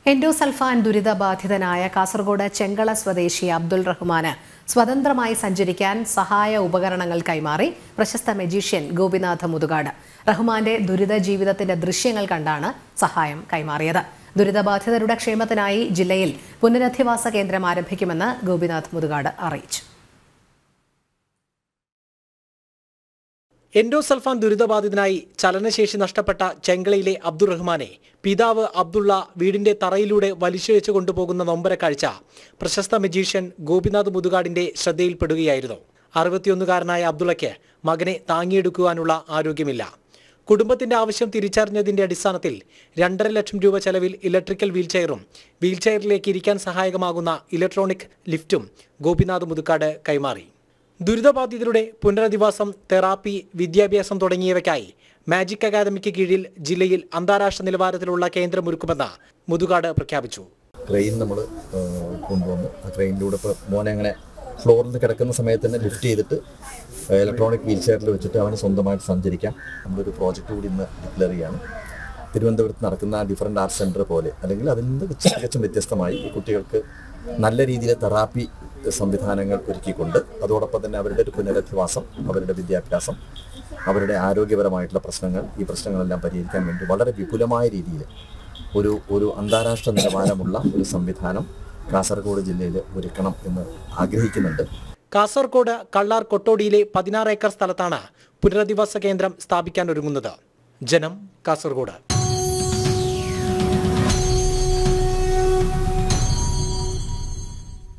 endosulfan ദുരിതബാധിതനായ Kasaragod Chengala സ്വദേശി അബ്ദുൾ റഹ്മാന് സ്വതന്ത്രമായി സഞ്ചരിക്കാൻ സഹായ ഉപകരണങ്ങൾ കൈമാറി പ്രശസ്ത മജീഷ്യൻ ഗോപിനാഥ് മുതുകാട് റഹ്മാന്റെ ദുരിത ജീവിതത്തിന്റെ ദൃശ്യങ്ങൾ കണ്ടാണ് സഹായം കൈമാറിയത് ദുരിതബാധിതരുടെ ക്ഷേമത്തിനായി ജില്ലയിൽ പുനരധിവാസ കേന്ദ്രം ആരംഭിക്കുമെന്ന് ഗോപിനാഥ് മുതുകാട് അറിയിച്ചു എൻഡോസൾഫാൻ ദുരിതബാധിതനായി ചലനശേഷി നഷ്ടപ്പെട്ട ചെങ്കളയിലെ അബ്ദുറഹ്മാനെ പിതാവ് അബ്ദുള്ള വീടിന്റെ തറയിലൂടെ വലിച്ചിഴച്ചു കൊണ്ടുപോകുന്ന നൊമ്പര കാഴ്ച പ്രശസ്ത മജീഷ്യൻ ഗോപിനാഥ് മുതുകാടിന്റെ ശ്രദ്ധയിൽപ്പെടുകയായിരുന്നു അറുപത്തിയൊന്നുകാരനായ അബ്ദുള്ളയ്ക്ക് മകനെ താങ്ങിയെടുക്കുവാനുള്ള ആരോഗ്യമില്ല കുടുംബത്തിന്റെ ആവശ്യം തിരിച്ചറിഞ്ഞതിന്റെ അടിസ്ഥാനത്തിൽ രണ്ടര ലക്ഷം രൂപ ചെലവിൽ ഇലക്ട്രിക്കൽ വീൽചെയറും വീൽചെയറിലേക്ക് ഇരിക്കാൻ സഹായകമാകുന്ന ഇലക്ട്രോണിക് ലിഫ്റ്റും ഗോപിനാഥ് മുതുക്കാട് കൈമാറി ദുരിതബാധിതരുടെ പുനരധിവാസം തെറാപ്പി വിദ്യാഭ്യാസം തുടങ്ങിയവയ്ക്കായി മാജിക് അക്കാദമിക്ക് കീഴിൽ ജില്ലയിൽ അന്താരാഷ്ട്ര നിലവാരത്തിലുള്ള കേന്ദ്രമൊരുക്കുമെന്ന് മുതുകാട് പ്രഖ്യാപിച്ചു ക്രെയിൻ നമ്മൾ കൊണ്ടുവന്നു ആ ക്രെയിനിലൂടെ ഇപ്പോൾ മോനെ അങ്ങനെ ഫ്ലോറിൽ നിന്ന് കിടക്കുന്ന സമയത്ത് തന്നെ ലിഫ്റ്റ് ചെയ്തിട്ട് ഇലക്ട്രോണിക് വീൽ ചെയറിൽ വെച്ചിട്ട് അവന് സ്വന്തമായിട്ട് സഞ്ചരിക്കാം നമ്മളൊരു പ്രോജക്റ്റ് കൂടി ഇന്ന് ഡിക്ലെയർ ചെയ്യാണ് തിരുവനന്തപുരത്ത് നടക്കുന്ന ഡിഫറെൻ്റ് ആർട്ട് സെൻറ്റർ പോലെ അല്ലെങ്കിൽ അതിൽ നിന്ന് തികച്ചും വ്യത്യസ്തമായി ഈ കുട്ടികൾക്ക് നല്ല രീതിയിൽ തെറാപ്പി സംവിധാനങ്ങൾ ഒരുക്കിക്കൊണ്ട് അതോടൊപ്പം തന്നെ അവരുടെ ഒരു പുനരധിവാസം അവരുടെ വിദ്യാഭ്യാസം അവരുടെ ആരോഗ്യപരമായിട്ടുള്ള പ്രശ്നങ്ങൾ ഈ പ്രശ്നങ്ങളെല്ലാം പരിഹരിക്കാൻ വേണ്ടി വളരെ വിപുലമായ രീതിയിൽ ഒരു ഒരു അന്താരാഷ്ട്ര നിലവാരമുള്ള ഒരു സംവിധാനം കാസർഗോഡ് ജില്ലയിൽ ഒരുക്കണം എന്ന് ആഗ്രഹിക്കുന്നുണ്ട് കാസർഗോഡ് കള്ളാർ കൊട്ടോടിയിലെ പതിനാറ് ഏക്കർ സ്ഥലത്താണ് പുനരധിവാസ കേന്ദ്രം സ്ഥാപിക്കാൻ ഒരുങ്ങുന്നത് ജനം കാസർഗോഡ്